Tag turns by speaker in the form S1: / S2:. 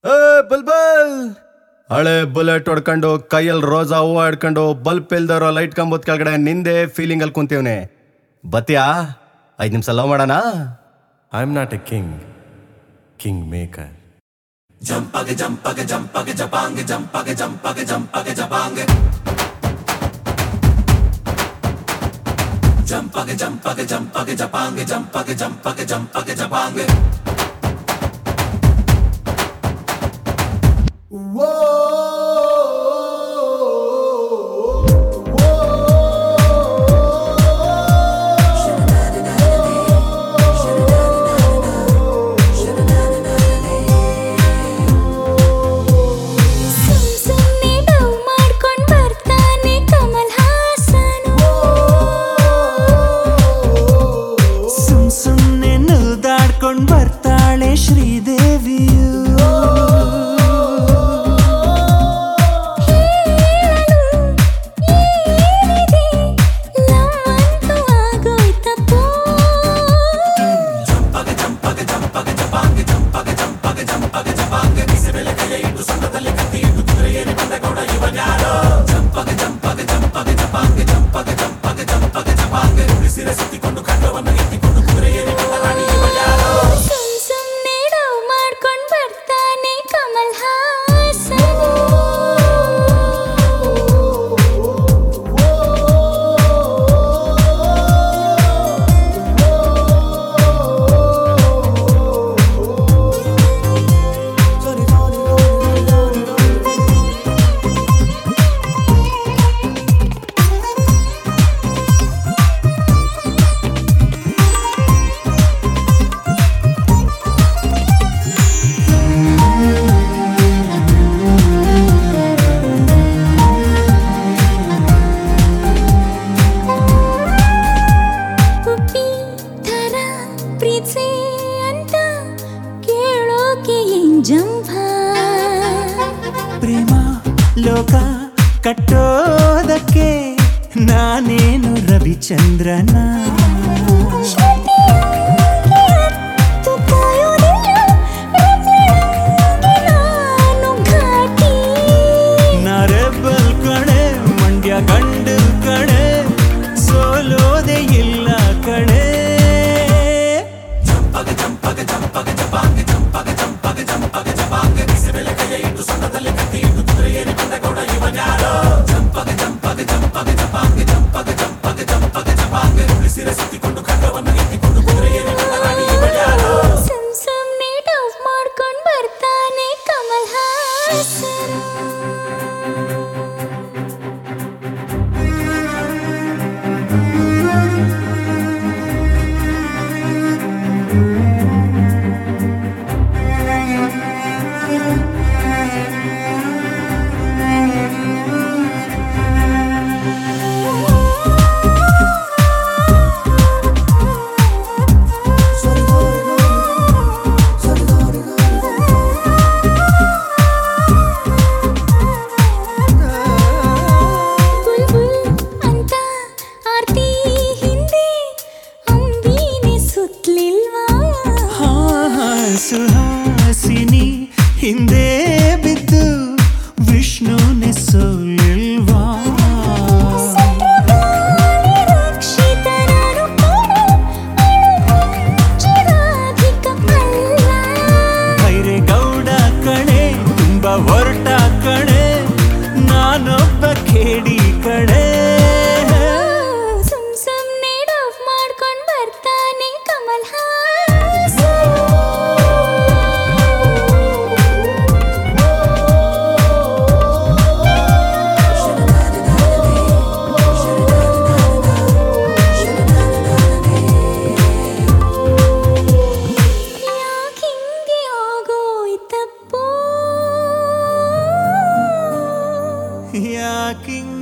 S1: ಏ ಬಲ್ಬಲ್ ಹಳೆ ಬುಲೆಟ್ ಹೊಡ್ಕೊಂಡು ಕೈಯಲ್ಲಿ ರೋಸಾ ಹೂವು ಹಿಡ್ಕೊಂಡು ಬಲ್ಪ್ ಇಲ್ದಿರೋ ಲೈಟ್ ಕಂಬದ ಕೆಳಗಡೆ ನಿಂದೆ ಫೀಲಿಂಗ್ ಅಲ್ಲಿ ಕುಂತೀವ್ನೆ ಬತ್ತೀಯಾ ಐದು ನಿಮಿಷ ಲವ್ ಮಾಡೋಣ
S2: I am not a king king maker
S3: ಸುಮ್ ಸುಮ್ನೆ ಡವ್ ಮಾಡ್ಕೊಂಡ್ ಬರ್ತಾನೆ ಕಮಲ್ ಹಾಸನು
S4: ಸುಮ್ ಸುಮ್ನೆ ನಲ್ದಾಡ್ಕೊಂಡ್ ಬರ್ತಾಳೆ ಶ್ರೀದೇವಿಯು
S3: ಏನಿದೆ ಲಮ್ಮಂತೂ ಆಗೋಯ್ತಪ್ಪೋ ಸುಮ್ ಸುಮ್ನೆ ಡವ್ ಮಾಡ್ಕೊಂಡ್ ಬರ್ತಾನೆ ಕಮಲ್ ಹಾಸನು ಪುಪ್ಪಿ ಥರ ಪ್ರೀತ್ಸೆ ಅಂತ ಕೇಳೋಕೆ ಏನ್ ಜಂಭ
S4: ಪ್ರೇಮ ಲೋಕ ಕಟ್ಟೋದಕ್ಕೆ ನಾನೇನು ರವಿಚಂದ್ರನ
S3: ಶ್ರುತಿಯಾಗಿ ಹತ್ತು ಕಾಯೋದಿಲ್ಲ ರತಿಯಾಗಿ ನಾನು ಘಾಟಿ
S4: ನರೆಬಲ್ ಕಣೆ ಮಂಡ್ಯ ಗಂಡು ಕಣೆ ಸೋಲೋದೆ ಇಲ್ಲ ಕಣೆ
S3: ಸುಮ್ ಸುಮ್ನೆ ಡವ್ ಮಾಡ್ಕೊಂಡ್ ಬರ್ತಾನೆ ಕಮಲ್ ಹಾಸನು ಬುಲ್ಬುಲ್ ಅಂತ ಆರ್ತಿ ಹಿಂದೆ ಅಂಬಿನೆ ಸುತ್ತಲಿಲ್ವಾ
S4: ಹಾ ಸುಹಾಸಿನಿ ಹಿಂದೆ ಬಿದ್ದು ವಿಷ್ಣುನೆ ಸೋಲಿಲ್ವಾ
S3: ಸತ್ರುಗಾಳಿ ರಕ್ಷಿತನಾನು ಕೂಡ ಅಳುವಂಚಿರಾಧಿಕ ಅಲ್ಲ
S4: ಭೈರೆ ಗೌಡ ಕಣೆ ತುಂಬ ಹೊರಟ ಕಣೆ ನಾನೊಬ್ಬ ಕೇಡಿ ಕಣೆ
S3: ಸುಮ್ ಸುಮ್ನೆ ಡವ್ ಮಾಡ್ಕೊಂಡ್ ಬರ್ತಾನೆ ಕಮಲ್ ಹಾಸನ್ ಯಾಕಿಂಗೆ ಆಗೋಯ್ತಪ್ಪೋ
S4: ಯಾಕಿಂಗ್